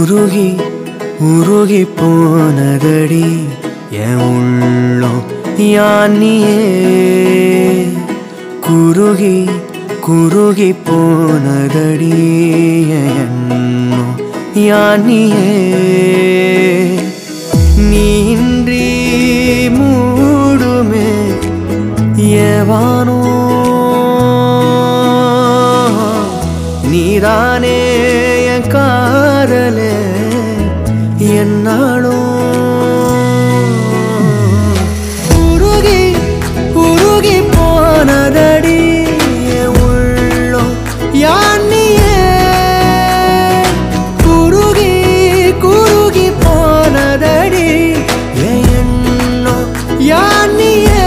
உருகி உருகி போனதடி என் உள்ளம் யானியே குருகி குருகி போனதடி என் எண்ணம் யானியே நீன்றி மூடுமே ஏவானோ நீதானே என் காதலே என்னாலும் உருகி உருகி போனதடி என் உள்ளம் யானியே குருகி குருகி போனதடி என் எண்ணம் யானியே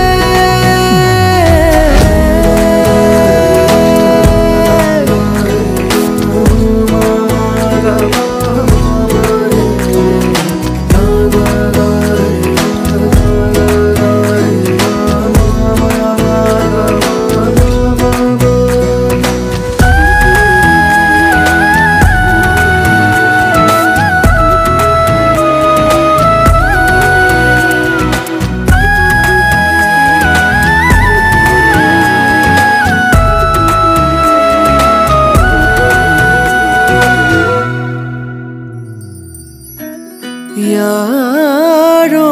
யாரோ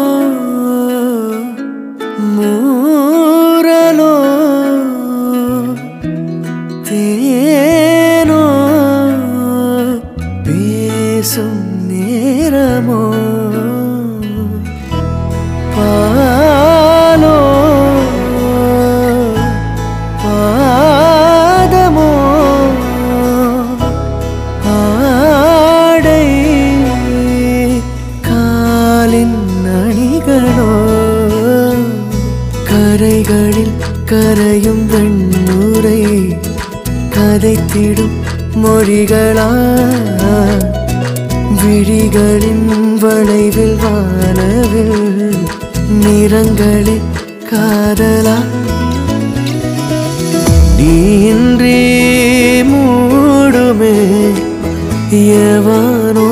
மூரலோ தேனோ பேசும் நேரமோ பாலோ பாதமோ ஆடை காலின் அணிகளோ கரைகளில் கரையும் வெண்ணுரை கதைத்திடும் மொழிகளா விழிகளின் வளைவில் வானவில் நிறங்களில் காதலா நீன்றி மூடுமே எவனோ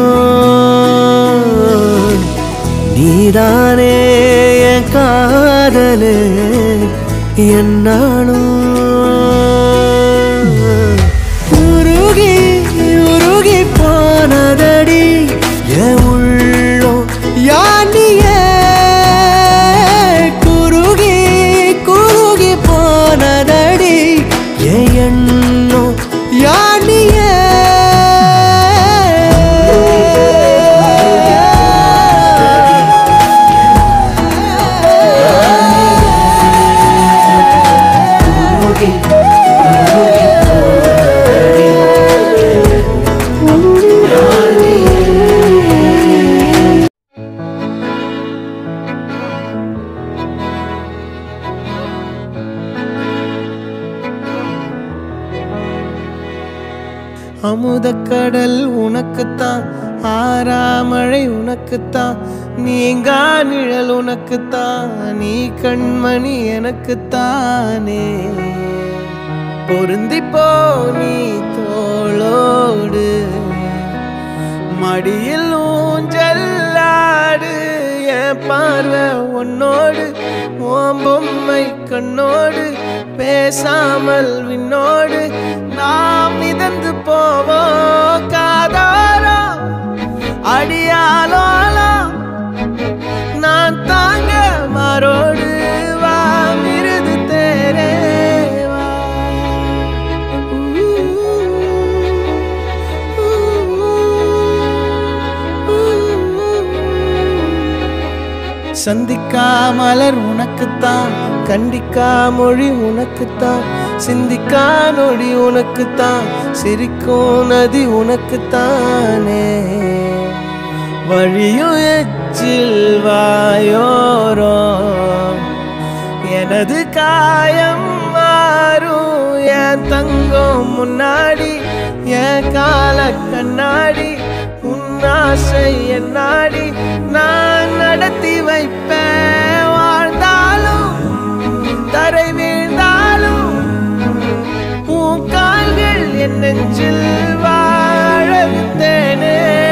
நீதானே என் காதலே என்னாலும் உருகி உருகி போனதடி என் உள்ளம் யானியே குருகி குருகி போனதடி என் எண்ணம் யானியே அமுதக்கடல் உனக்குத்தான் ஆறாமழை உனக்குத்தான் நீங்கா நிழல் உனக்குத்தான் நீ கண்மணி எனக்குத்தானே பொருந்திப்போ நீ தோளோடு மடியில் ஊஞ்சல்லாடு என் பார்வை உன்னோடு ஓம் பொம்மை கண்ணோடு பேசாமல் விண்ணோடு நாம் மிதந்து போவோம் காதாரோ அடியாலோலோ நான் தாங்க மாறோடு வா மிருது தேரே வா சந்திக்கா மலர் உனக்குத்தான் கண்டிக்கா மொழி உனக்குத்தான் சிந்திக்கா நொடி உனக்குத்தான் சிரிக்கும் நதி உனக்குத்தானே வழியும் எச்சில் வாயோரோ எனது காயம் மாறும் என் தங்கம் முன்னாடி என் கால கண்ணாடி உன் ஆசை என்னாடி நான் நடத்தி வைப்பேன் வாழ்ந்தாலும் தரை வீழ்ந்தாலும் உன் கால்கள் என் நெஞ்சில் வாழ விட்டேனே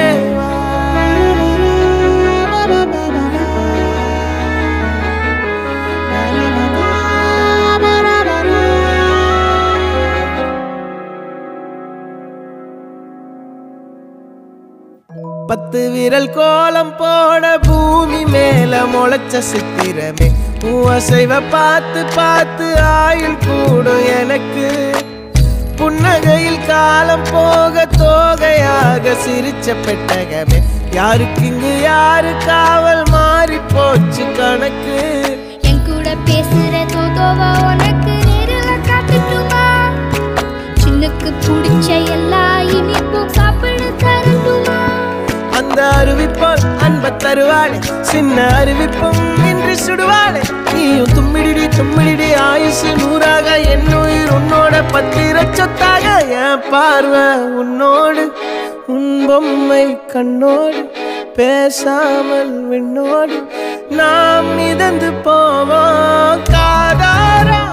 பத்து விரல் கோலம் போட பூமி மேல முளைச்ச சித்திரமே உன் அசைவ பார்த்து பார்த்து ஆயுள் கூடும் எனக்கு புன்னகையில் காலம் போக தோகையாக சிரிச்ச பெட்டகமே யாருக்கு இங்கு யாரு காவல் மாறி போச்சு கணக்கு என் கூட பேசுற தோதோவா உனக்கு நேரில் காட்டுட்டுமா சின்னுக்கு பிடிச்ச எல்லா இனிப்பும் சாப்பிட தரட்டுமா அந்த அறிவிப்பால் அன்ப தருவாளே சின்ன அறிவிப்பும் இன்று சுடுவாளே நீயும் தும்மிடிடி தும்மிடிடி ஆயுசு நூறாக என் உயிர் உன்னோட பத்திர சொத்தாக என் பார்வை உன்னோடு உன் பொம்மை கண்ணோடு பேசாமல் விண்ணோடு நாம் மிதந்து போவோம் காதாரா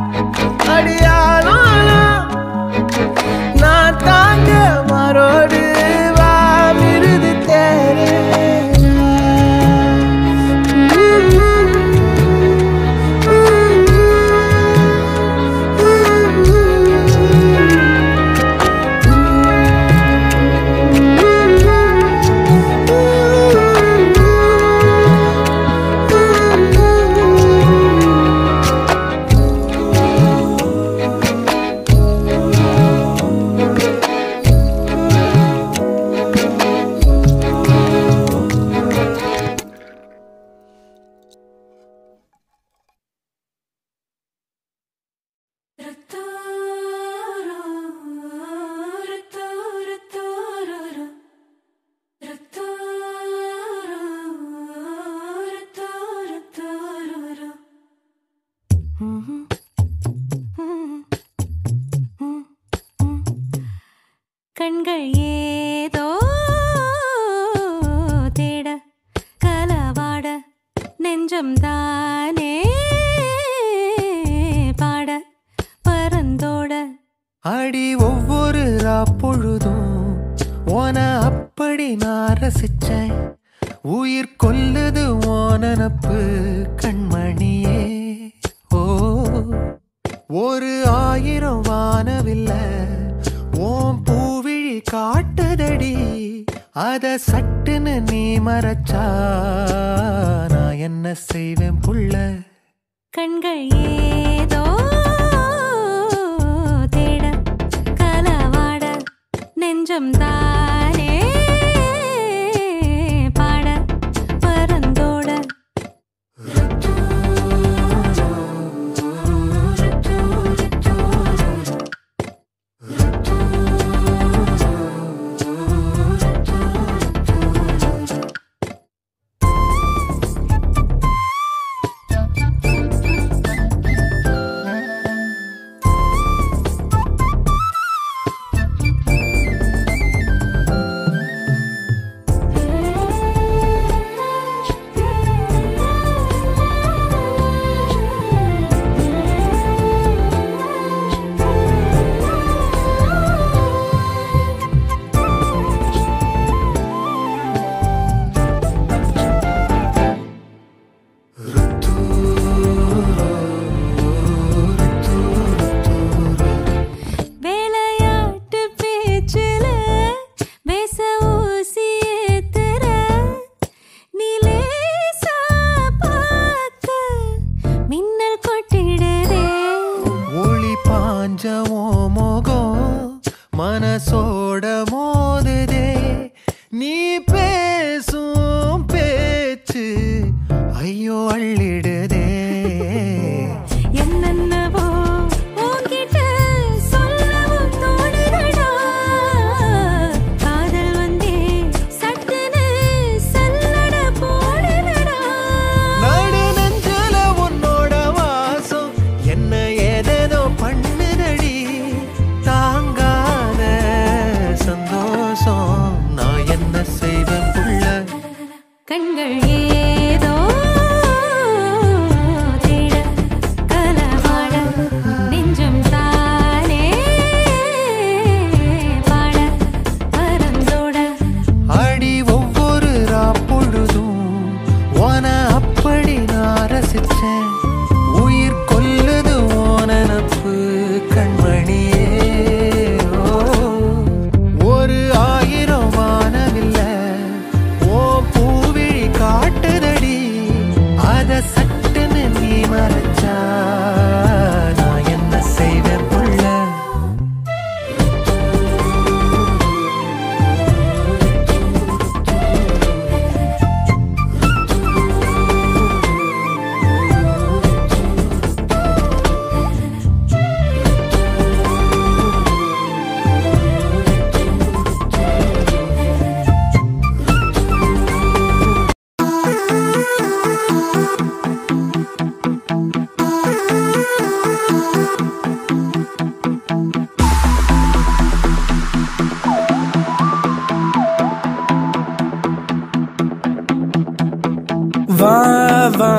அடியாளோலாம் நான் தாங்க மரோடு வா மிருது தேரே கண்கள் ஏதோ தேட கலவாட நெஞ்சம் தானே பாட பரந்தோட அடி ஒவ்வொரு பொழுதும் ஓன அப்படி நான் ரசிச்சேன் உயிர் கொல்லுது ஓனனப்பு கண்மணியே ஓ ஒரு ஆயிரம் வானவில்ல ஓம் பூவிழி காட்டுதடி அத சட்டுன்னு நீ மறைச்சா நான் என்ன செய்வேன் புள்ள கண்கள் ஏதோ தேட கலவாட நெஞ்சம் தானே பாட பரந்தோட வேலையாட்டு பேச்சுல வேச ஊசி ஏத்துற நிலேசா பார்க்க மின்னல் கொட்டிடுதே ஒளி பாஞ்சமோ முகம் மனசோட மோதுதே நீ பேசும் பேச்சு ஐயோ அள்ளிடுதே என்னென்னவோ உன்கிட்ட சொல்லவும் தோணுதடா காதல் வந்தே சட்டுன்னு சல்லட போடுதடா நடு நெஞ்சல உன்னோட வாசம் என்ன ஏதேதோ பண்ணுதடி தாங்காத சந்தோஷம் நான் என்ன செய்வேன் புள்ள கண்கள் ஏதோ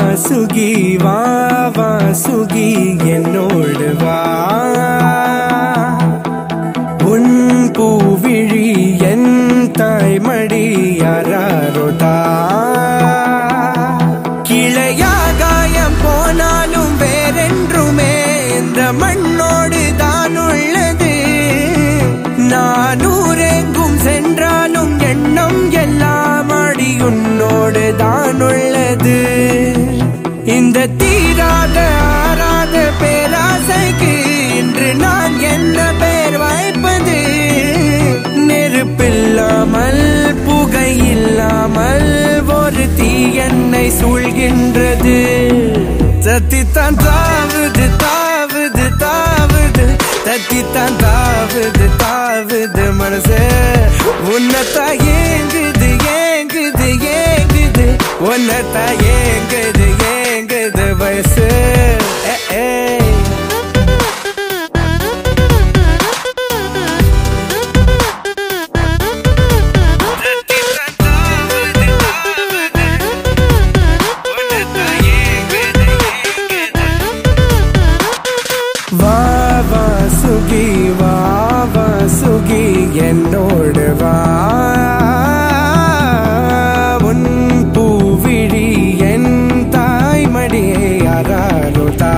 சுகி வா வா சுகி என்னோடு வா உன் பூவிழி என் தாய்மடி யாரோதா கிளையாகாயம் போனாலும் வேறென்றுமே இந்த மண்ணோடு தான் உள்ளது நானூரெங்கும் சென்றாலும் எண்ணம் எல்லாம் அடி உன்னோடு தான் உள்ளது இந்த தீராத ஆறாத பேராசைக்கு இன்று நான் என்ன பேர் வைப்பது நெருப்பில்லாமல் புகை இல்லாமல் ஒரு தீ என்னை சூழ்கின்றது தத்தித்தான் தாவுது தாவுது தாவுது தத்தித்தான் தாவுது தாவுது மனசு உன்னத்தா ஏங்குது ஏங்குது ஏங்குது உன்னத்தா ஏங்குது ஏங்குது வயசு ஏ, ஏ. வா வா சுகி வா வா சுகி என்னோடு வா உன் பூவிழி என் தாய்மடியை யாரோதா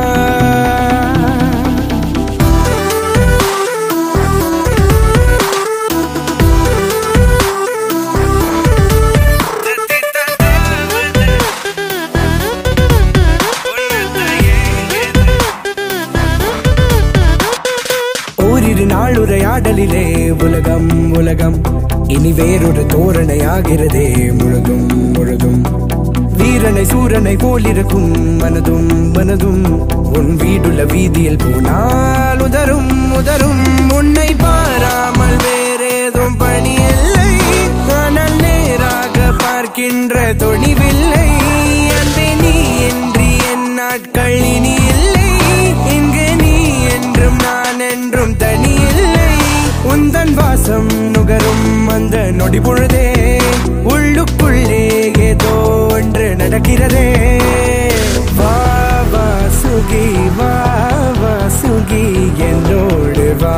ஓரிரு நாள் உரையாடலிலே உலகம் உலகம் இனி வேறொரு தோரணையாகிறதே முழுதும் முழுதும் வீரனை சூரனை போலிருக்கும் மனதும் மனதும் உன் வீடுள்ள வீதியில் போனால் உதரும் உதரும் உன்னை பாராமல் வேறேதும் பணி இல்லை ஆனால் நேராக பார்க்கின்ற துணிவில்லை அன்பே நீ என்று என் நாட்கள் இனி இல்லை இங்கு நீ என்றும் நான் என்றும் தனி இல்லை உந்தன் வாசம் நுகரும் அந்த நொடி பொழுதே உள்ளுக்குள்ளே ஏதோ ஒன்று நடக்கிறதே வா வா சுகி வா வா சுகி என்னோடு வா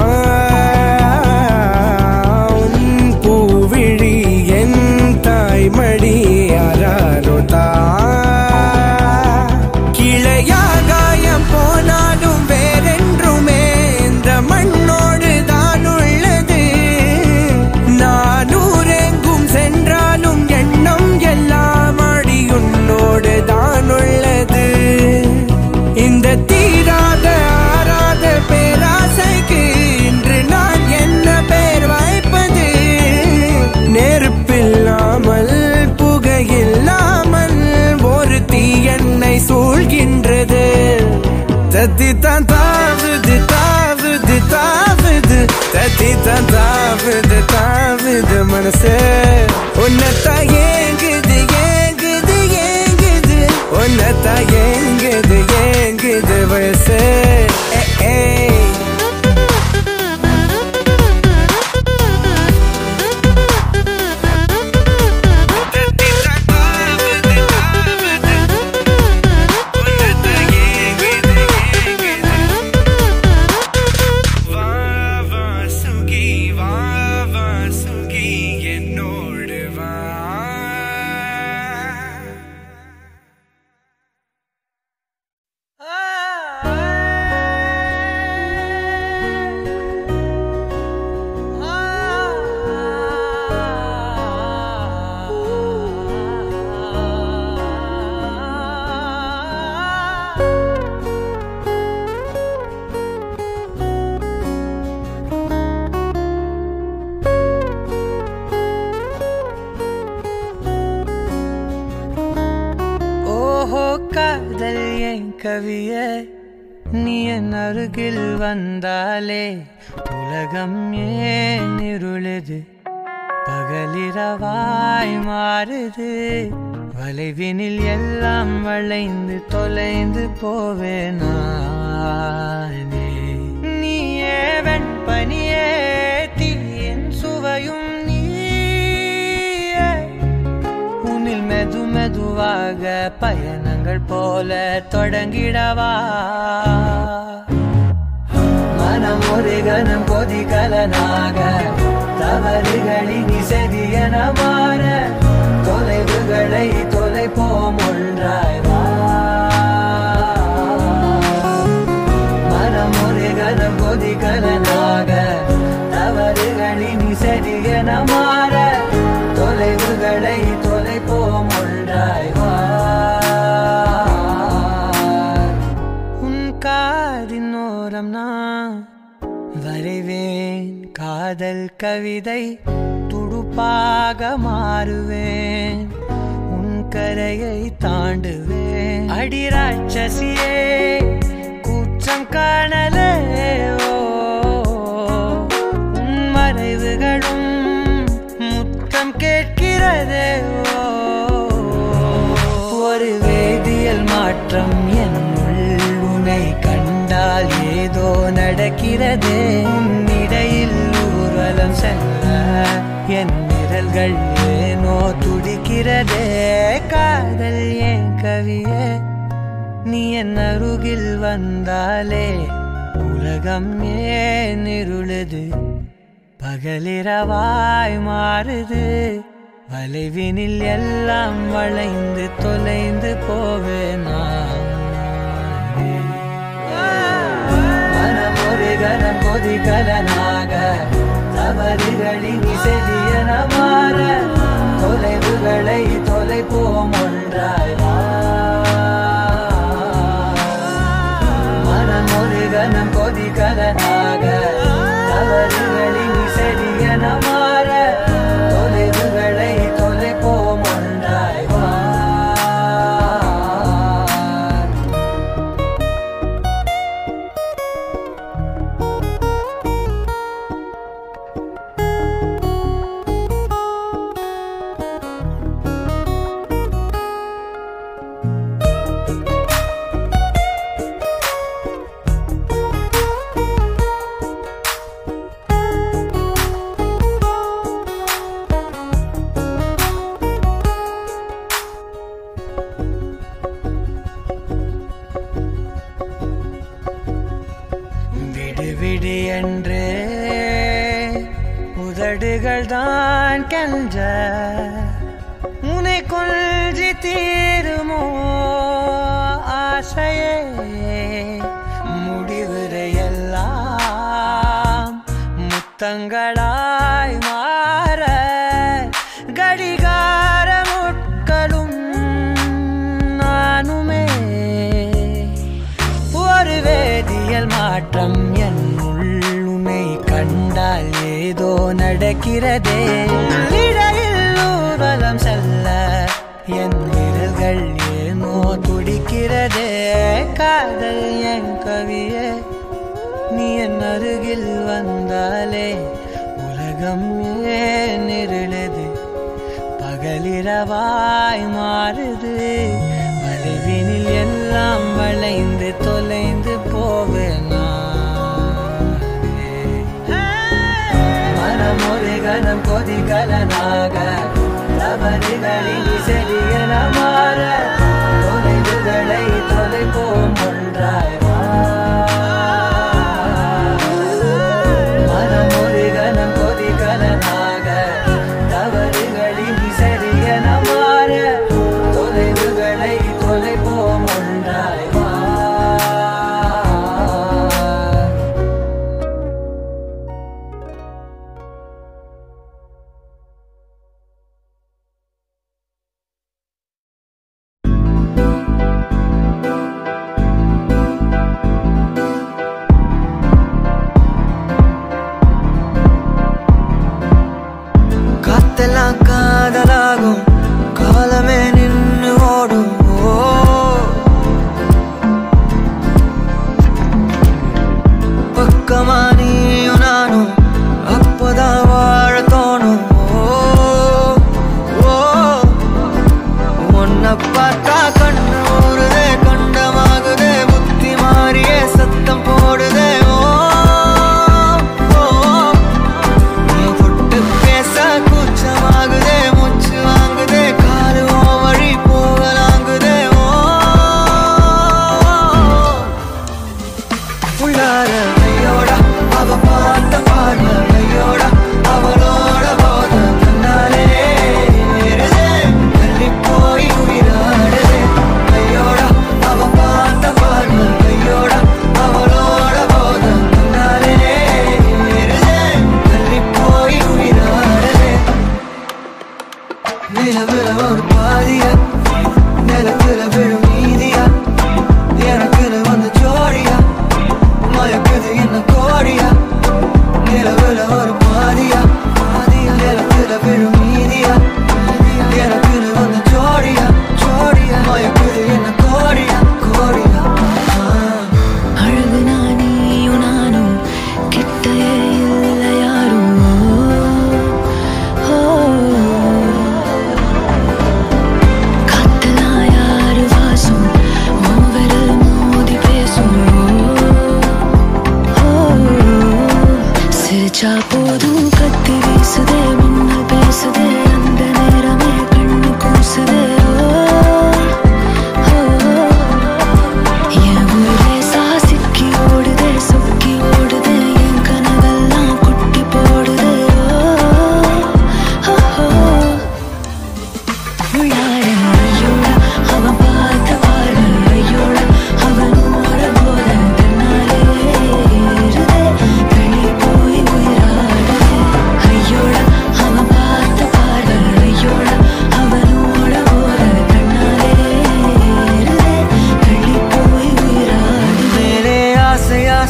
உன் பூவிழி என் தாய்மடி யாரோதா கிளையாகாயம் போனாலும் வேறென்றுமே இந்த மண்ணோடு தான் உள்ளது நானூரெங்கும் சென்றாலும் எண்ணம் எல்லாம் அடி உன்னோடு தான் உள்ளது இந்த தீராத ஆறாத பேராசைக்கு இன்று நான் என்ன பேர் வைப்பது நெருப்பில்லாமல் புகையில்லாமல் ஒரு தீ என்னை சூழ்கின்றது தத்தி தான் தாவுது தாவுது தாவுது தத்தி தான் தாவுது தாவுது மனசு உன்னத்தா ஏங்குது ஏங்குது ஏங்குது உன்னத்தா ஏங்குது ஏங்குது வயசு ஏ, ஏ. என்னோடு வா ஓஹோ காதல் என் கவியே நீ என் அருகில் வந்தாலே உலகம் ஏன் இருளுது பகலிரவாய் மாறுது வளைவினில் எல்லாம் வளைந்து தொலைந்து போவேனானே நீயே வெண்பனியே தீயின் சுவையும் நீயே உன்னில் மெது மெது மெதுவாக பயணங்கள் போல தொடங்கிடவா மனம் ஒரு கணம் கொதிகலனாக தவறுகளின் இசதியன மாற தொலைவுகளை தொலைப்போம் ஒன்றாய் வா மனம் ஒரு கணம் கொதிகலனாக தவறுகளின் இசதியன மாற தொலைவுகளை தொலைப்போம் ஒன்றாய் வா உன் காதின் ஓரம் நான் வரைவேன் காதல் கவிதை துடுப்பாக மாறுவேன் உன் கரையை தாண்டுவேன் அடி ராட்சசியே கூற்றம் காணலே ஓ உன் மறைவுகளும் முத்தம் கேட்கிறதே ஓ ஒரு வேதியியல் மாற்றம் என்னுள் உன்னை கண்டால் ஏதோ நடக்கிறதே இடையில் ஊர்வலம் செல்ல என் நிரல்கள் ஏனோ துடிக்கிறதே காதல் ஏன் கவியே நீ என் அருகில் வந்தாலே உலகம் ஏன் இருளுது பகலிரவாய் மாறுது வளைவினில் எல்லாம் வளைந்து தொலைந்து போவேனா மனம் ஒரு கணம் கொதிகலனாக தவறுகளின் இசையன மாற தொலைவுகளை தொலைப்போம் ஒன்றாய் வா. மனம் ஒரு கணம் கொதிகலனாக தவறுகளின் இசையன மாற தொலைவுகளை தொலைப்போம் ஒன்றாய் வா விடு விடு என்று உதடுகள் தான் கெஞ்ச உனை கொள்ஜி தீருமோ ஆசையே முடிவுரை எல்லாம் முத்தங்களாய் மாற கடிகார முட்களும் நானுமே ஒரு வேதியியல் மாற்றம் என் உள்ளுமை கண்டால் ஏதோ நடக்கிறதே இடையில் ஊர்வலம் செல்ல என் விரல்கள் ஏனோ துடிக்கிறதே காதல் என் கவியே நீ என் அருகில் வந்தாலே உலகம் ஏன் இருளுது பகலிரவாய் மாறுது வளைவினில் எல்லாம் வளைந்து தொலைந்து போவேனா மனம் ஒரு கணம் கொதிகலனாக தவறுகளின் செடியன மாற தொலைவுகளை தொலைப்போம் ஒன்றாய் வா. மனம் ஒரு கணம் கொதிகலனாக தவறுகளின் சரியன மாற தொலைவுகளை தொலைப்போம் ஒன்றாய் வா.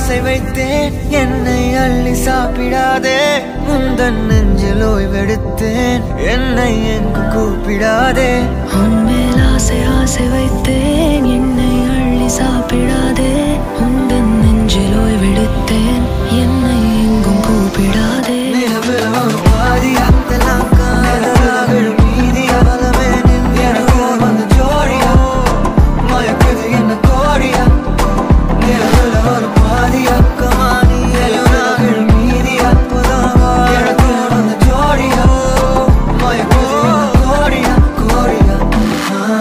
ஆசை வைத்தேன் என்னை அள்ளி சாப்பிடாதே முந்தன் நெஞ்சில் ஓய்வெடுத்தேன் என்னை எங்கு கூப்பிடாதே உன்மேல் ஆசை ஆசை வைத்தேன் என்னை அள்ளி சாப்பிடாதே உந்தன் நெஞ்சில் ஓய்வெடுத்தேன் என்னை எங்கும் கூப்பிடாதே நிலவில் ஒரு பாதியா தெல்லாம் காதல் மீதியா பலமே நின்று வந்து ஜோடியா மயக்குது என்ன கோடியா நிலவில் ஒரு பாதியா கமானி எலுனாகள் மீதியா புதாவா எனக்கு வந்து ஜோடியா மயக்குது என்ன கோடியா கோடியா ஆ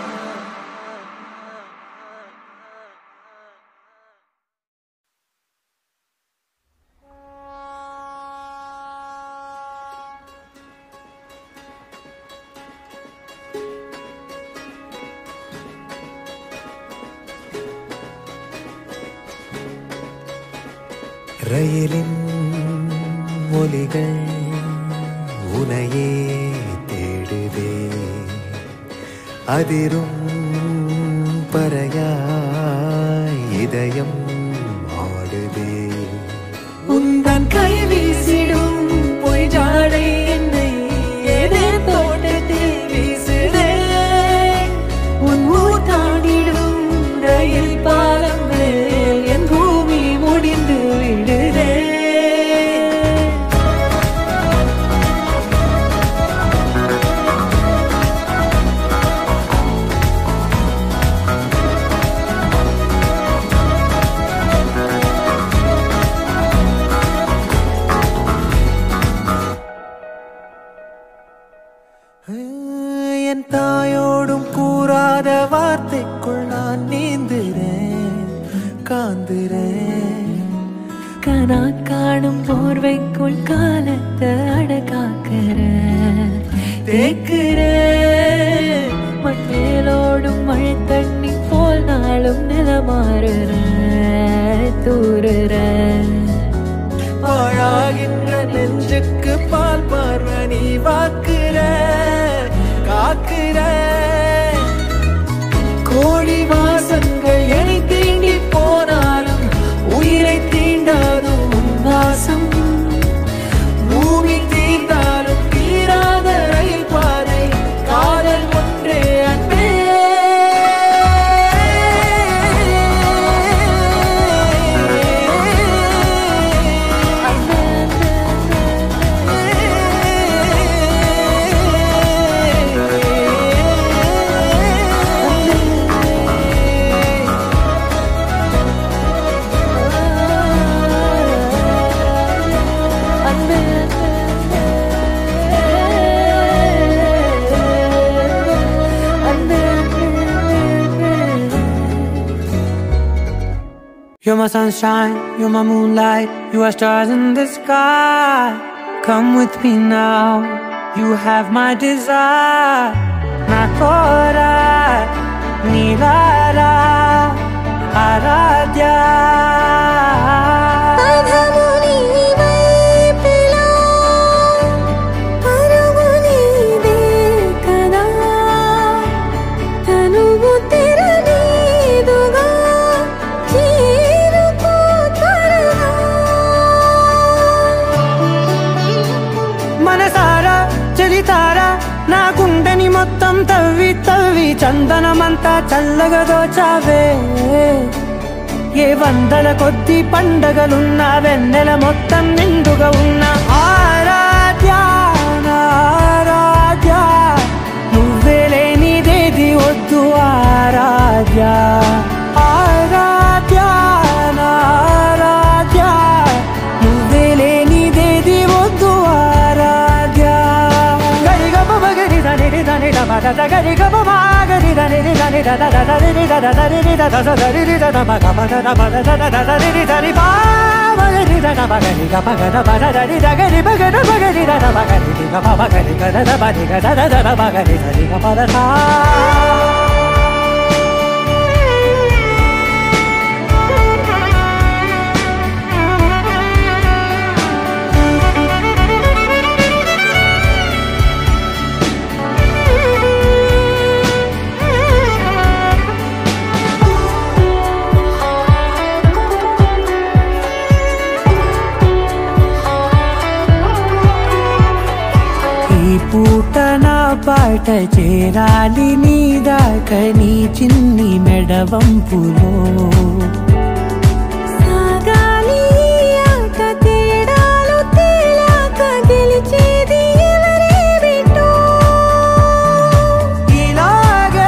ரயிலின் ஒலிகள் உனையே தேடுதே அதிரும் பறையாய் இதயம் ஆடுதே உந்தன் கை வீசிடும் பொய் ஜாடை என்னை ஏதே தோட்டத்தில் வீசுதே உன் ஊர் தாண்டிடும் ரயில் பாலம் மேல் என் பூமி முடிந்து விடுதே என் தாயோடும் கூறாத வார்த்தைக்குள் நான் நீந்துறேன் காந்துறேன் கனா காணும் போர்வைக்குள் காலத்தை அடக்காக்கிற தேக்குற மண்ணேலோடும் மழை தண்ணி போல் நாளும் நிலமாறுற தூறுற பாழாகின்ற நெஞ்சுக்கு பால் பார்வ நீ வாக்குற காக்குற கோடி வாசங்கள் என்னை தீண்டி போனாலும் உயிரை தீண்டாதும் உன் வாசம் பூமி தீர்ந்தாலும் தீராத ரயில் பாதை காதல் ஒன்றே அன்பே You're my sunshine, you're my moonlight, you are stars in the sky. Come with me now, you have my desire. Nakora, Nilara, Aradya. మనసారా చలితారా నా గుండెని మొత్తం తవ్వి తవ్వి చందనమంతా చల్లగా దోచావే ఏ వందల కొద్ది పండగలున్న వెన్నెల మొత్తం నిండుగా ఉన్న ఆరాధ్య నా ఆరాధ్య నువ్వే లేనిదేది వద్దు ఆరాధ్య ఆరాధ్య నా ఆరాధ్య నువ్వే లేనిదేది వద్దు ఆరాధ్య గరిగ గరి దని దని మద గరి గమ గరి దని దని ద ద ద రి ద ద ద రి ద ద ద ద రి ద ద మ గ మ ద ద మ ద ద ద ద ద రి ద రి పా మ గ రి ద ద మ గ రి గ మ గ ద మ ద ద రి ద గ రి మ గ ద మ గ రి ద ద మ గ రి రి గ మ మ గ రి గ ద ద మ రి గ ద ద ద ద మ గ రి ద రి గ మ ద సా బాట చేరాలి నీ దాక నీ చిన్ని మెడవంపులో సాగాలి ఈ ఆట తేడాలు తేలాక గెలిచేది ఎవరేమిటో ఇలాగే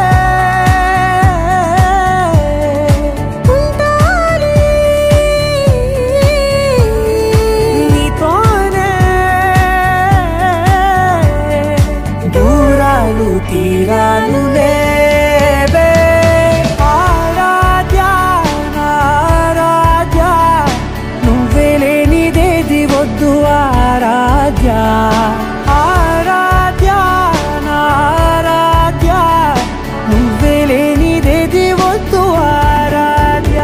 ఉంటానే నీతోనే దూరాలు తీరాలు లేవే ఆరాధ్య ఆరాధ్య నువ్వే లేనిదేది వద్దు ఆరాధ్య ఆరాధ్య ఆరాధ్య నువ్వే లేనిదేది వద్దు ఆరాధ్య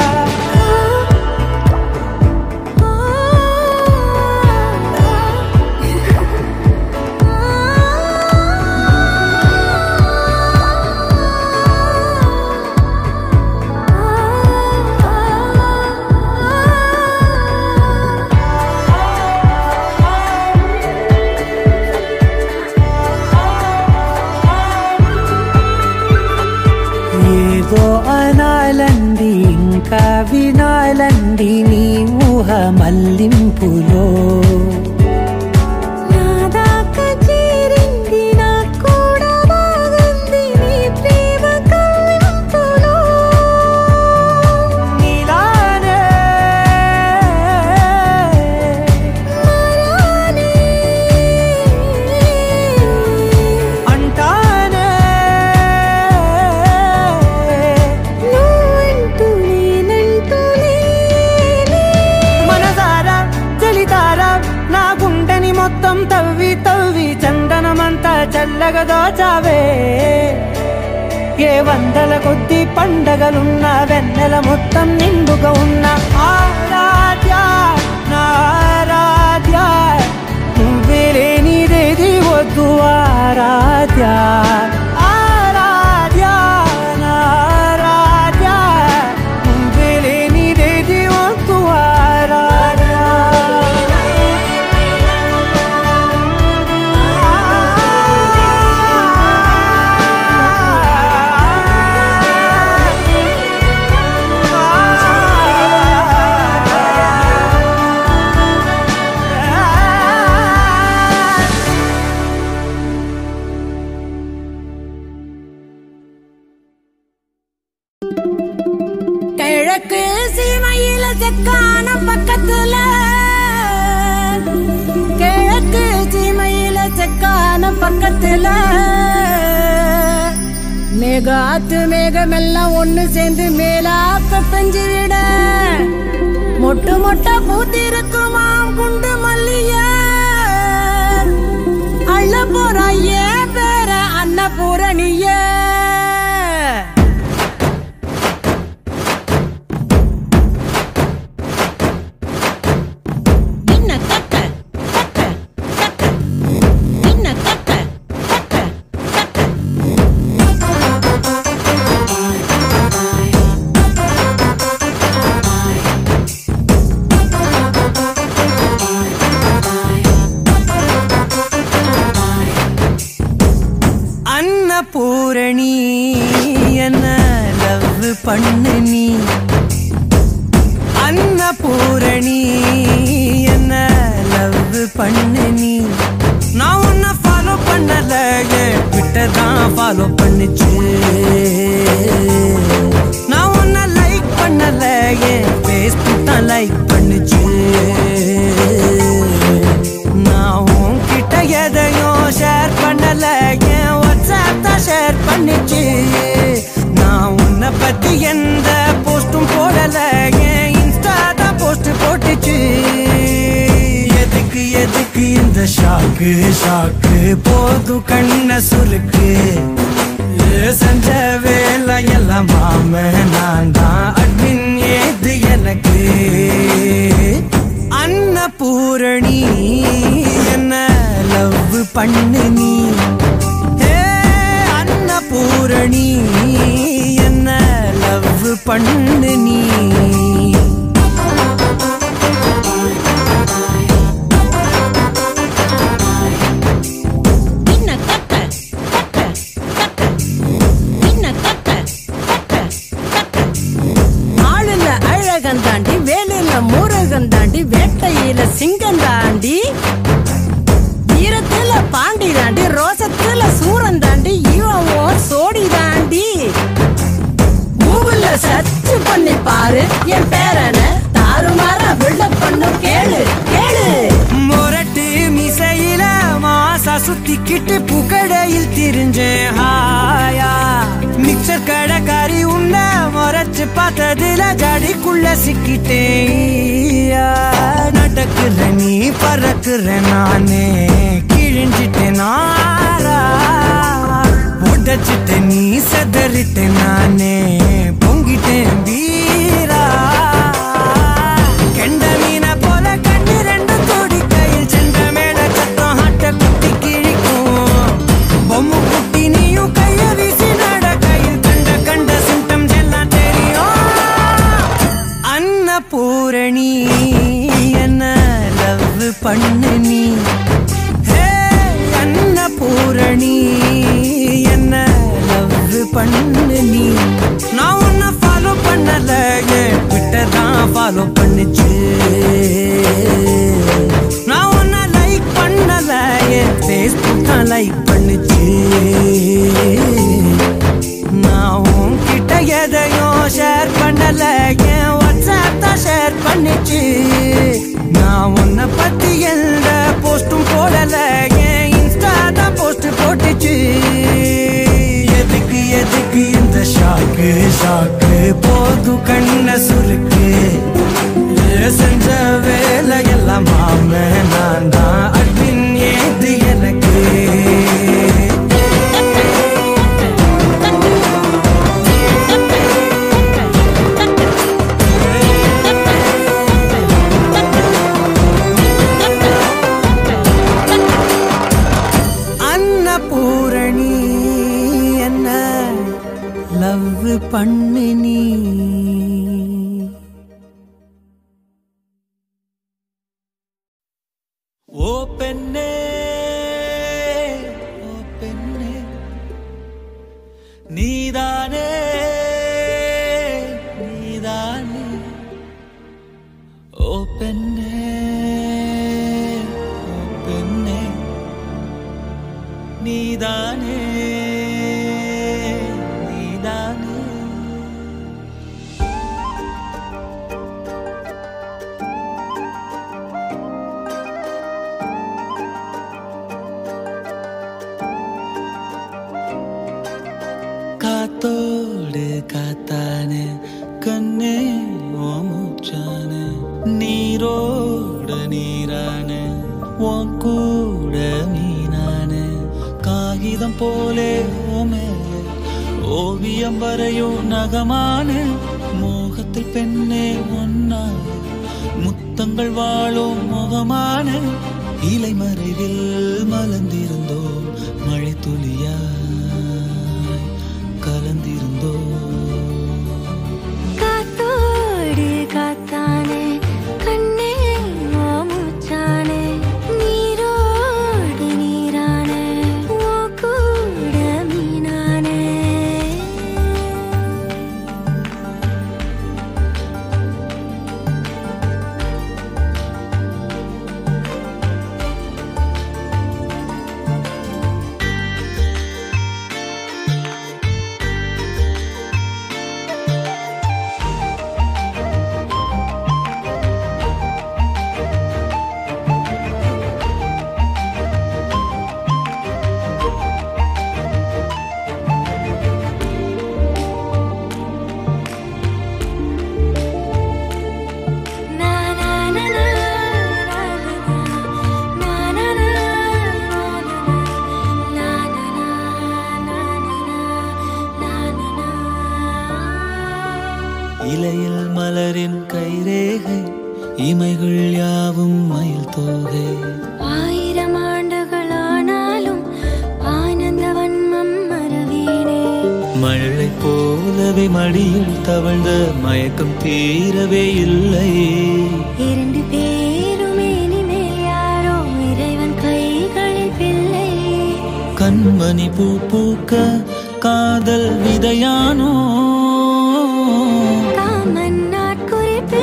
ఏదో అనాలంది ఇంకా వినాలంది నీ ఊహ మల్లింపులో నా దాకా చేరింది నాకు కూడా బాగుంది నీ ప్రేమ కవ్వింపులో నీలానే మరానే అంటానే నువ్వంటూ నేనంటూ లేనే మనసారా చలితారా నా గుండెని మొత్తం తవ్వి తవ్వి చందనమంతా చల్లగా దోచావే ఏ వందల కొద్ది పండగలున్న వెన్నెల మొత్తం నిండుగా ఉన్న ఆరాధ్య నా ఆరాధ్య నువ్వే లేనిదేది వద్దు ఆరాధ్య ఆరాధ్య నా ఆరాధ్య నువ్వే లేనిదేది వద్దు கிழக்கு சீமையில செக்கான பக்கத்துல கிழக்கு சீமையில செக்கான பக்கத்துல மேகாத்து மேகமெல்லாம் ஒண்ணு சேர்ந்து மேலாக்க பெஞ்சு விட மொட்டு மொட்டா பூத்திருக்குமாம் குண்டு மல்லிய அள்ள போற ஏன் பேர அன்னபூரணிய இன்ன தட்ட தட்ட தட்ட இன்ன தட்ட தட்ட தட்ட அன்னபூரணி என்ன லவ் பண்ணு நீ அன்னபூரணி என்ன லவ் பண்ணு நீ நான் உன்னை ஃபாலோ பண்ணல ட்விட்டர் தான் ஃபாலோ பண்ணுச்சு நான் உன்னை லைக் பண்ணல ஃபேஸ்புக் தான் லைக் பண்ணுச்சு நான் உன்கிட்ட எதையும் ஷேர் பண்ணல என் வாட்ஸ்அப் தான் ஷேர் பண்ணுச்சு நான் உன்னை பத்தி எந்த போஸ்டும் போடல என் இன்ஸ்டா தான் போஸ்ட் போட்டுச்சு எதுக்கு எதுக்கு இந்த ஷாக்கு ஷாக்கு போதும் கண்ண சுருக்கு ஏ, செஞ்ச வேலை எல்லாம் மாம நான் தான் அட்மின் ஏது எனக்கு அன்னபூரணி என்ன லவ் பண்ணு நீ ஹே, அன்னபூரணி என்ன லவ் பண்ணு நீ இன்ன தட்ட வீரகன் தாண்டி வேலில முருகன் தாண்டி வேட்டையில சிங்கம் தாண்டி வீரத்துல பாண்டி தாண்டி ரோசத்துல சூரன் தாண்டி இவன் ஓ சோடி தாண்டி கூகுள்ல சர்ச் பண்ணி பாரு என் பேரனை தாறுமாற பில்டப் பண்ணும் கேளு கேளு முரட்டு மிசையில மாசா சுத்திக்கிட்டு புகடையில் திரிஞ்சேன் ஹாயா மிக்சர் கடைக்காரி உன்ன முறைச்சு பார்த்ததுல ஜடிக்குள்ள சிக்கிட்டேன் ஈயா. நடக்குற நீ பறக்குற நானே கிழிஞ்சிட்டேன் நாரா உடச்சிட்ட நீ செதறிட்ட நானே பொங்கிட்டேன் வீரா கெண்ட மீனை போல கண்ணு ரெண்டு தோடி கையில் சென்ற மேல சத்தம் ஆட்ட குத்தி கிழிக்கும் பொம்மை குட்டி நீயும் கைய வீசி நட கையில் கண்ட கண்ட சிம்டம்ஸ் எல்லாம் தெரியும் அன்னபூரணி என்ன லவ் பண்ணு நீ ஹே அன்னபூரணி என்ன லவ் பண்ணு நீ நான் உன்னை ஃபாலோ பண்ணல என் ட்விட்டர் தான் ஃபாலோ பண்ணுச்சு நான் உன்னை லைக் பண்ணல என் ஃபேஸ்புக் தான் லைக் பண்ணுச்சு நான் உன்கிட்ட எதையும் ஷேர் பண்ணல என் வாட்ஸ்அப் தான் ஷேர் பண்ணிச்சு நான் உன்னை பத்தி எந்த போஸ்டும் போடல என் இன்ஸ்டா தான் போஸ்ட் போட்டுச்சு எதுக்கு எதுக்கு இந்த ஷாக்கு ஷாக்கு போது கண்ண சுருக்கு ஏ செஞ்ச வேலை எல்லாம் மாம நான் தான் அட்மின் ஏது எனக்கு அன்னபூரணி என்ன லவ் பண்ணு நீ ஓ பெண்ணே ஓ பெண்ணே நீதானே நீதானே ஓ பெண்ணே ஓ பெண்ணே நீதானே நீதானே காத்தோடு காத்தானே கண்ணே ஓ மூச்சானே நீரோடு நீரானே உன் கூட மீனானே காகிதம் போலே ஓ மேலே ஓவியம் வரையும் நகமான மோகத்தில் பெண்ணே ஒன்னான முத்தங்கள் வாழும் முகமான இலை மறைவில் மலர்ந்திருந்தோம் மழை துளியாய் கலந்திருந்தோம் காத்தோடு காத்தானே கண்ணே ஓ மூச்சானே நீரோடு நீரானே ஓ கூட மீனானே Na na na na na na na na na இலையில் மலரின் கைரேகை இமைகள் யாவும் மயில் தோகை ஆயிரம் ஆண்டுகளானாலும் ஆனந்த வன்மம் மறவேனே மழை போலவே மடியில் தவழ்ந்த மயக்கம் தீரவே இல்லை இரண்டு பேருமே இனிமேல் யாரோ இறைவன் கைகளில் பிள்ளை கண்மணி பூ பூக்க காதல் விதையானோ காமன் நாட்குறிப்பில்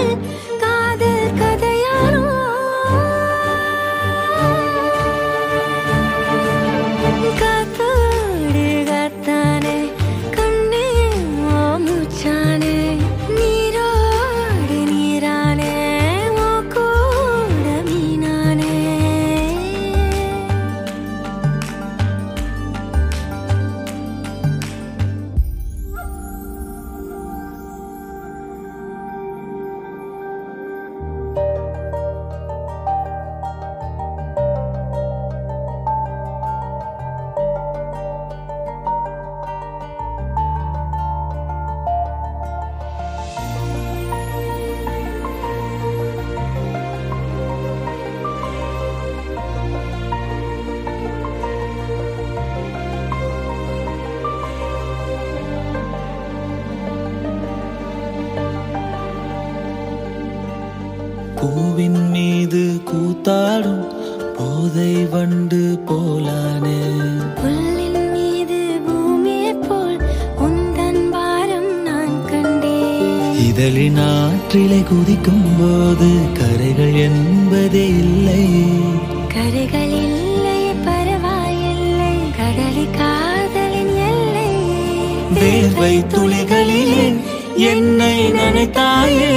பூவின் மீது கூத்தாடும் போதை வண்டு போலானே புல்லின் மீது பூமியைப் போல் உந்தன் பாரம் நான் கண்டேன் இதழின் ஆற்றிலை குதிக்கும் போது கரைகள் என்பதே இல்லை கரைகள் இல்லை பரவாயில்லை கடலி காதலின் எல்லை வேர்வை துளிகளிலே என்னை நினைத்தாயே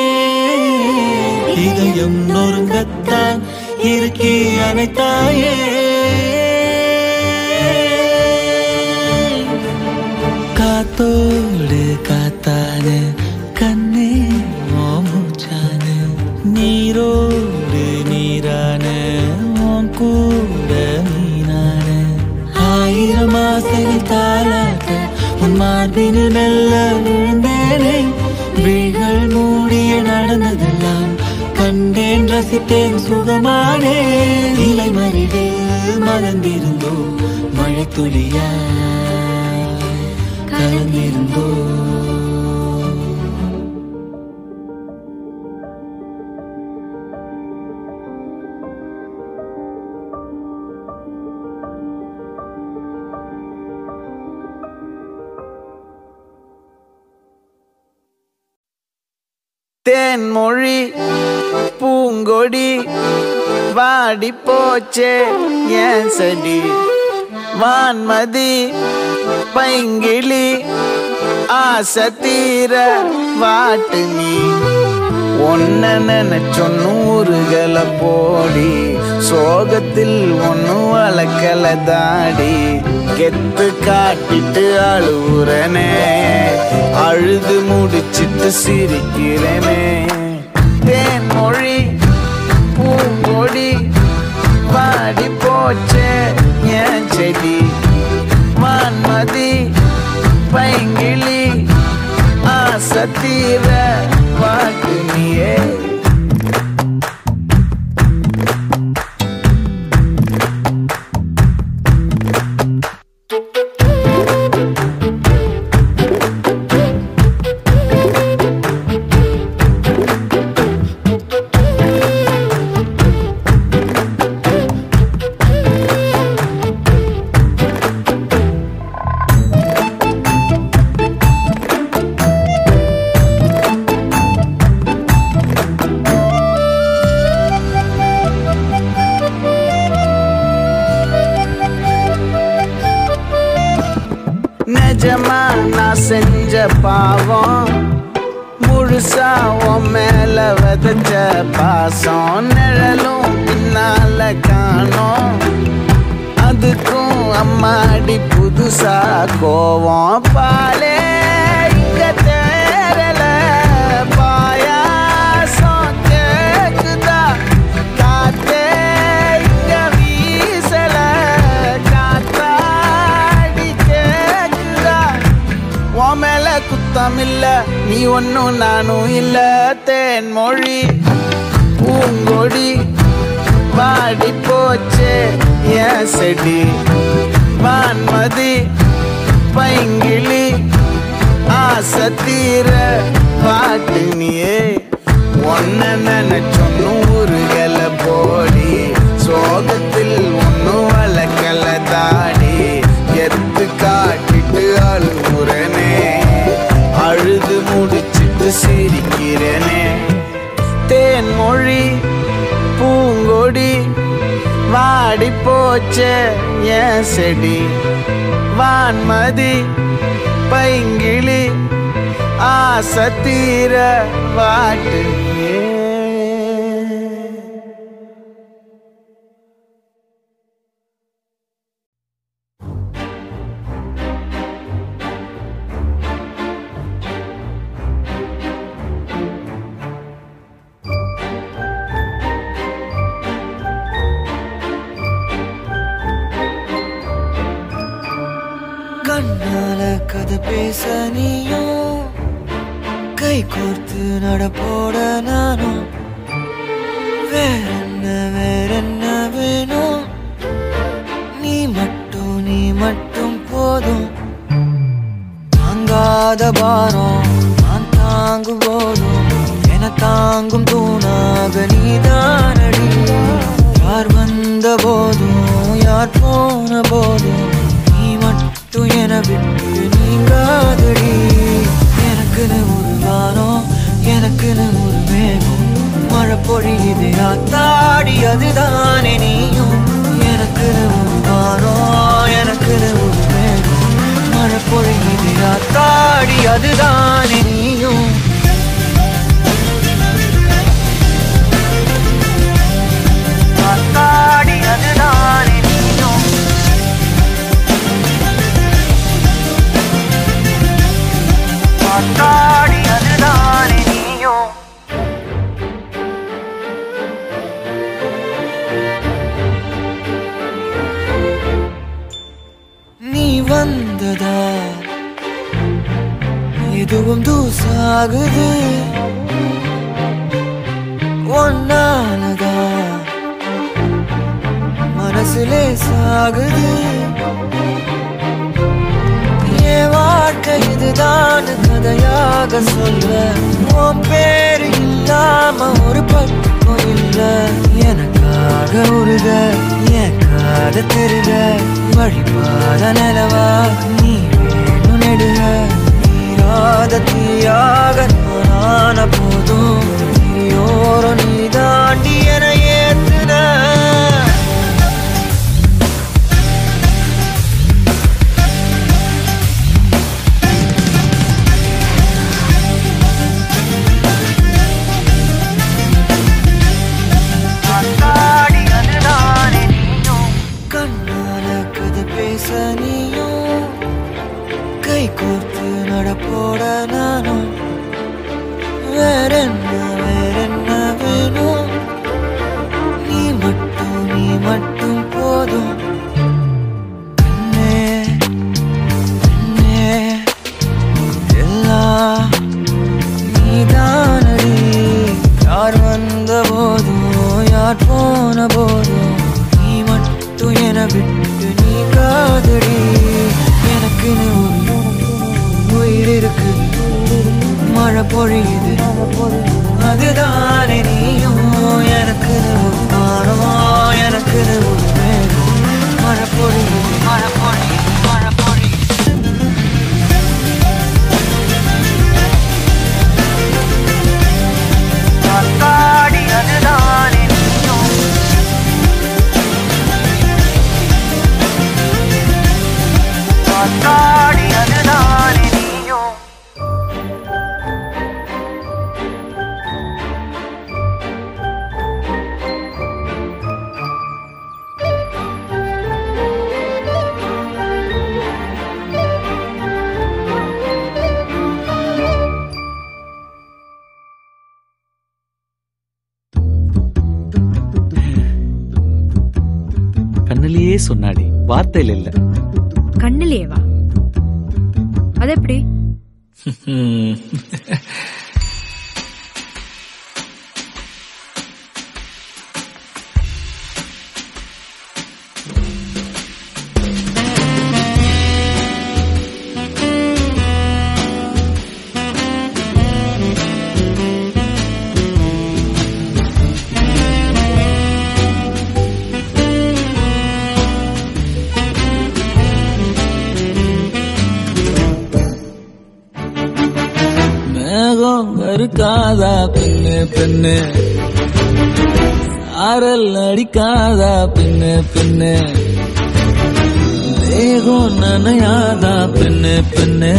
இதயம் நொறுங்கத்தான் இருக்கி அனைத்தாயே காத்தோடு காத்தான கண்ணே மூச்சான நீரோடு நீரான உன் கூட மீனான ஆயிரம் ஆசைகள் தாளாட்ட உன் மார்பினில் மெல்ல விழுந்தேனே விழிகள் மூடிய நடந்ததெல்லாம் கண்டேன் ரசித்தேன் சுகமானே இலை மறிவில் மலர்ந்திருந்தோ மழை துளியா கலந்திருந்தோ தேன்மொழி பூங்கொடி வாடி போச்சே ஏன் செடி வான்மதி பைங்கிளி ஆசை தீர வாட்டு நீ ஒன்ன நினைச்சொ நூறுகளை போடி சோகத்தில் ஒன்னு வளர்க்கல தாடி கெத்து காட்டிட்டு அழுவுறனே அழுது முடிச்சிட்டு சிரிக்கிறேனே தேன்மொழி பூங்கொடி வாடி போச்சே ஏன் செடி வான்மதி பைங்கிளி ஆசை தீர வாக்கு நீயே நிஜமா நான் செஞ்ச பாவம் முழுசா உன் மேல விதைச்ச பாசம் நிழலும் பின்னால காணோம் அதுக்கும் அம்மாடி புதுசா கோவம் பாலே இங்க தேரல பாயாசம் கேக்குதா காத்தே இங்க வீசல காத்தாடி கேக்குதா உன் மேல குத்தம் இல்ல நீ ஒன்னும் நானும் இல்ல தேன்மொழி பூங்கொடி வாடி போச்சே ஏன் செடி வான்மதி பைங்கிளி ஆசை தீர பாட்டு நீயே ஒன்ன நினைச்சொ நூறுகளை போடி சோகத்தில் ஒன்னும் வளர்க்கல தாடி எத்து காட்டிட்டு அழுகுறனே அழுது முடிச்சிட்டு சிரிக்கிறனே தேன்மொழி பூங்கொடி வாடி போச்சே ஏன் செடி வான்மதி பைங்கிளி ஆசை தீர வாட்டு கண்ணால கதை பேச நீயும் கை கோர்த்து நடப்போட நானும் வேறென்ன வேறென்ன வேணும் நீ மட்டும் நீ மட்டும் போதும் தாங்காத பாரம் நான் தாங்கும் போதும் என தாங்கும் தூணாக நீதானடி யார் வந்த போதும் யார் போன போதும் நீ மட்டும் என விட்டு நீங்காதடி எனக்குன்னு ஒரு வானம் எனக்குன்னு ஒரு மேகம் மழை பொழியுது ஆத்தாடி அதுதானே நீயும் எனக்குன்னு ஒரு வானம் எனக்குன்னு ஒரு மேகம் மழை பொழியுது ஆத்தாடி அதுதானே நீயும் ஆத்தாடி அதுதானே நீயும் ஆத்தாடி அதுதானே நீயும் நீ வந்ததா எதுவும் தூசாகுது ஒன்னாலதா மனசுலே சாகுது என் வாழ்க்கை இதுதான் கதையாக சொல்ல உன் பேரு இல்லாம ஒரு பக்கம் இல்ல எனக்காக உருக என் காத திருக வழிபாத நிலவா நீ வேணும் நெடுக நீராத தீயாக நானான போதும் நீயோரம் நீ தாண்டி என ஏத்துன ஆத்தாடி அதுதானே நீயும் கண்ணால கதை பேச நீயும் கை கோர்த்து நடப்போட நானும் வேறென்ன வேறென்ன வேணும் நீ மட்டும் நீ மட்டும் போதும் கண்ணே கண்ணே எல்லாம் நீதானடி யார் வந்த போதும் யார் போன போதும் நீ மட்டும் என விட்டு நீ காதடி எனக்குன்னு ஒரு உயிர் இருக்கு மழை பொழியுது அதுதானே நீயும் எனக்குன்னு ஒரு வானம் எனக்குன்னு ஒரு மேகம் மழை பொழியுது மழை பொழியுது மழை பொழியுது ஆத்தாடி அதுதானே நீயும் ஆத்தாடி அதுதானே நீயும் கண்ணிலேயே சொன்னாடி வார்த்தையில இல்ல கண்ணுலயேவா அது எப்படி மேகம் கருக்காதா பெண்ணு பெண்ணு சாரல் அடிக்காதா பெண்ணு பெண்ணு தேகம் நனையாதா பெண்ணு பெண்ணு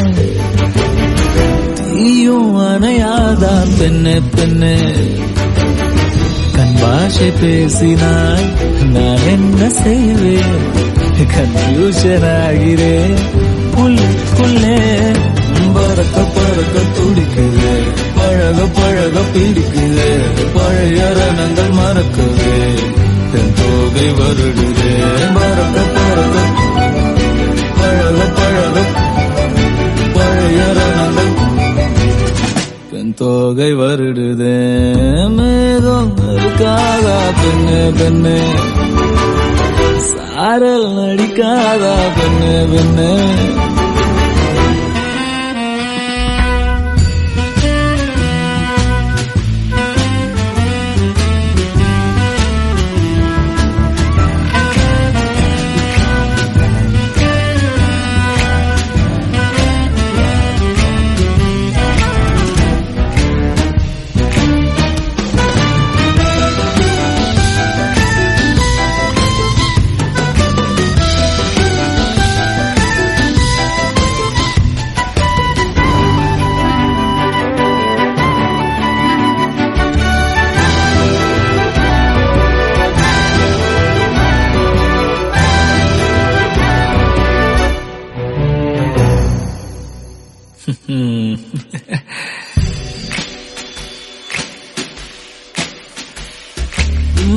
தீயும் அணையாதா பெண்ணு பெண்ணு கண் பாஷை பேசினால் நான் என்ன செய்வேன் கன்ஃபியூஷன் ஆகிறேன் உள்ளுக்குள்ளே பறக்க பறக்க துடிக்குது பழக பழக பிடிக்குது பழைய ரணங்கள் மறக்குது தென் தோகை வருடுது பறக்க பறக்க பழக பழக பழைய ரணங்கள் பெண் தோகை வருடுதே மேகம் இருக்காதா பெண்ணு பெண்ணு சாரல் நடிக்காதா பெண்ணு பெண்ணு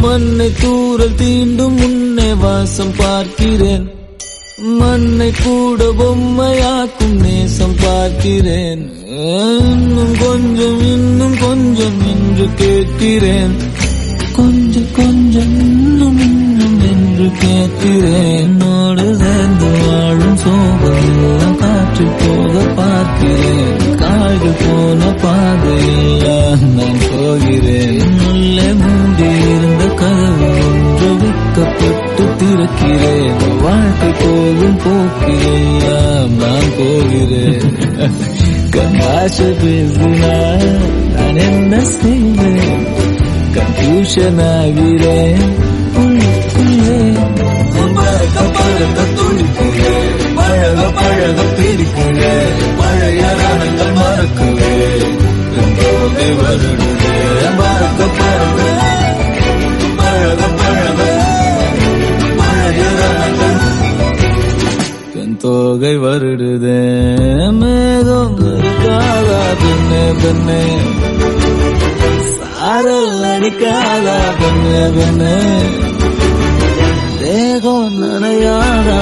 மண்ணை தூரல் தீண்டும் முன்னே வாசம் பார்க்கிறேன் மண்ணை கூட பொம்மையாக்கும் நேசம் பார்க்கிறேன் இன்னும் கொஞ்சம் இன்னும் கொஞ்சம் என்று கேட்கிறேன் கொஞ்சம் கொஞ்சம் இன்னும் இன்னும் என்று கேட்கிறேன் என்னோடு சேர்ந்து வாழும் சோகம் காற்று போக பார்க்கிறேன் கால்கள் போன பாதையெல்லாம் நான் போகிறேன் உள்ளே மூடி இருந்த கதவு ஒன்று விற்கப்பட்டு திறக்கிறேன் வாழ்க்கை போகும் போக்கிலெல்லாம் நான் போகிறேன் கண்டாச பேசினார் நான் என்ன செய்வேன் கன்ஃபியூஷன் ஆகிறேன் உள்ளுக்குள்ளே பறக்க பறக்க துடிக்கிறேன் பழக பழக பிரிக்கிறேன் பழைய ரணங்கள் மறக்குவேன் போதை வருடுதே பறக்க பறக்க பழக பழக பழைய ரணங்கள் என் தோகை வருடுதே மேகம் இருக்காதா பெண்ணே பெண்ணே சாரல் அடிக்காதா பெண்ணே பெண்ணே தேகம் நனையாதா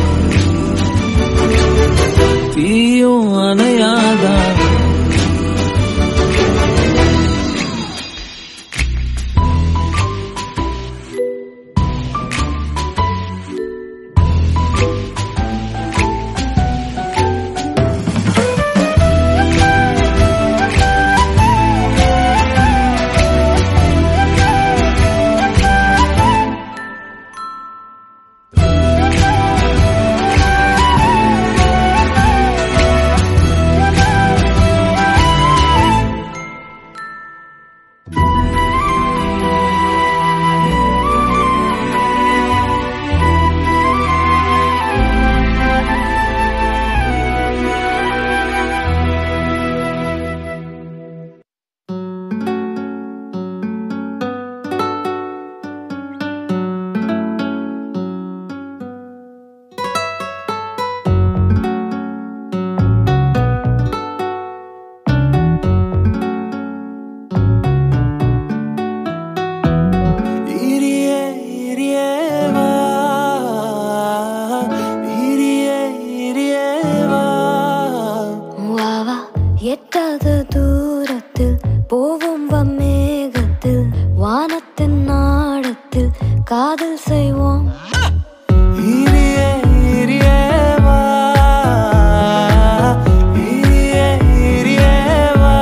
தீயும் அணையாதா இரியே இரியே வா இரியே இரியே வா வா வா எட்டாத தூரத்தில் போவோம் வம்மேகத்தில் வானத்தின் நாடத்தில் காதல் செய்வோம் இரியே இரியே வா இரியே இரியே வா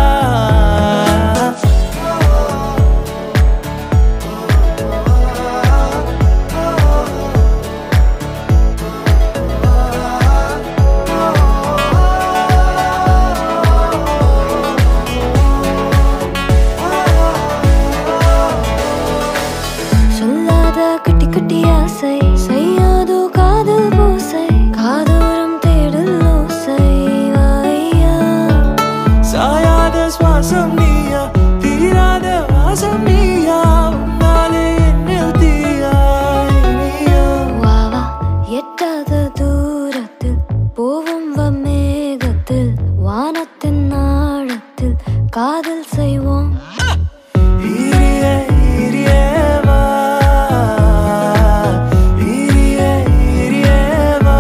சொல்லாத குட்டி குட்டி ஆசை செய்யாதோ காதல் பூசை காதோரம் தேடல் ஓசை வாய்யா சாயாத சுவாசம் நீயா தீராத வாசம் நீயா உன்னாலே என்னில் தீயாய் நீயா வா வா எட்டாத தூரத்தில் போவோம் வம்மேகத்தில் வானத்தின் நாடத்தில் காதல் செய்வோம் இரியே இரியே வா இரியே இரியே வா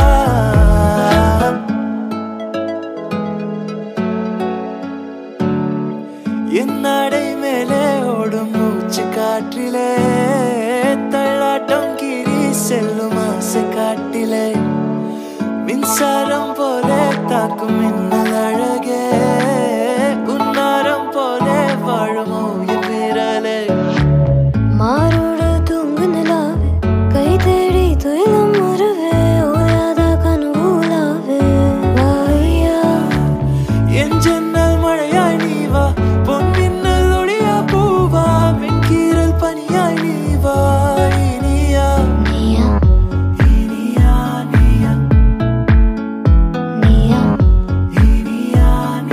என் நடை மேலே ஓடும் மூச்சு காற்றிலே தள்ளாட்டம் கீறி செல்லும் ஆசை காட்டிலே மின்சாரம் போல தாக்கும் மின்னல் அழகே உன்னாரம் போல வாழும் உயிர் விரலே மாரோடு தூங்கு நிலாவே கை தேடி துயிலும் உறவே ஓயாத கனவுலாவே வாயா என் ஜன்னல் மழையாய் நீ வா பொன் மின்னல் ஒளியா பூவா மென்கீரல் பனியாய் நீ வா இனியா நீயா இனியா நீயா நீயா இனியா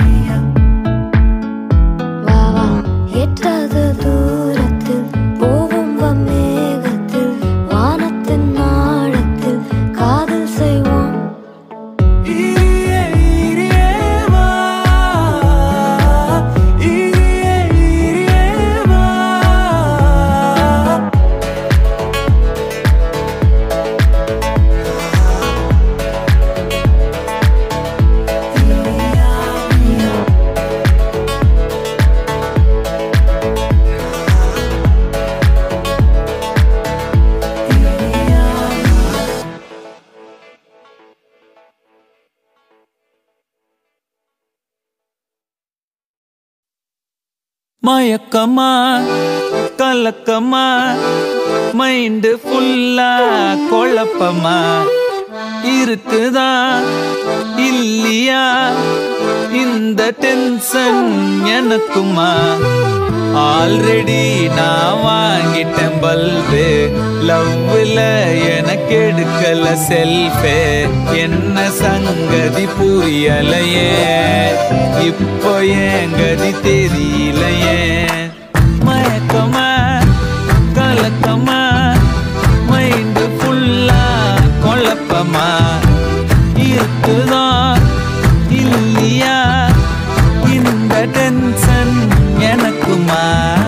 மயக்கமா கலக்கமா மைண்டு ஃபுல்லா குழப்பமா இருக்குதா இல்லையா இந்த டென்ஷன் எனக்குமா ஆல்ரெடி நான் வாங்கிட்டேன் பல்பு லவ்ல எனக்கு எடுக்கல செல்ஃபே என்ன சங்கதி புரியலையே இப்போ ஏன் கதி தெரியலையே மயக்கமா கலக்கமா மைண்டு ஃபுல்லா குழப்பமா இருக்குதா இல்லையா இந்த டென்ஷன் எனக்குமா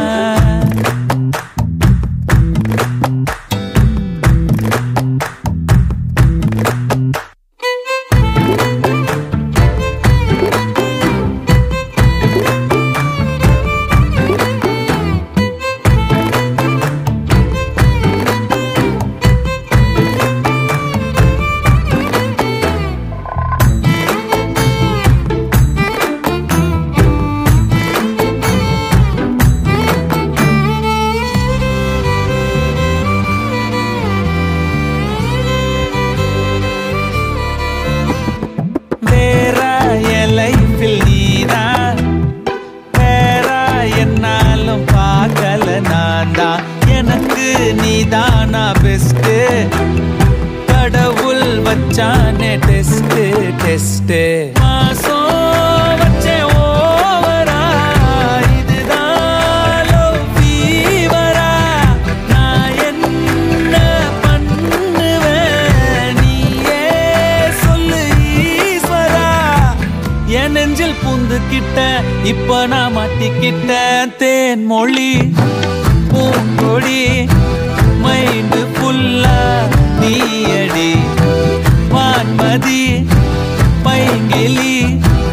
வேற என் லைஃபில் நீதான் வேற என்னாலும் பார்க்கல நான் தான் எனக்கு நீதானா பெஸ்ட் கடவுள் வச்சானே டெஸ்ட் டெஸ்ட் மாசம் வச்சே ஓவரா இதுதான் love fever ஆ? நான் என்ன பண்ணுவேன் நீயே சொல்லு ஈஸ்வரா என் நெஞ்சில் புந்துக்கிட்ட இப்ப நான் மாட்டிக்கிட்ட தேன் மொழி பூங்கொடி மைண்டு ஃபுல்லா நீயடி வான்மதி பைங்கிலி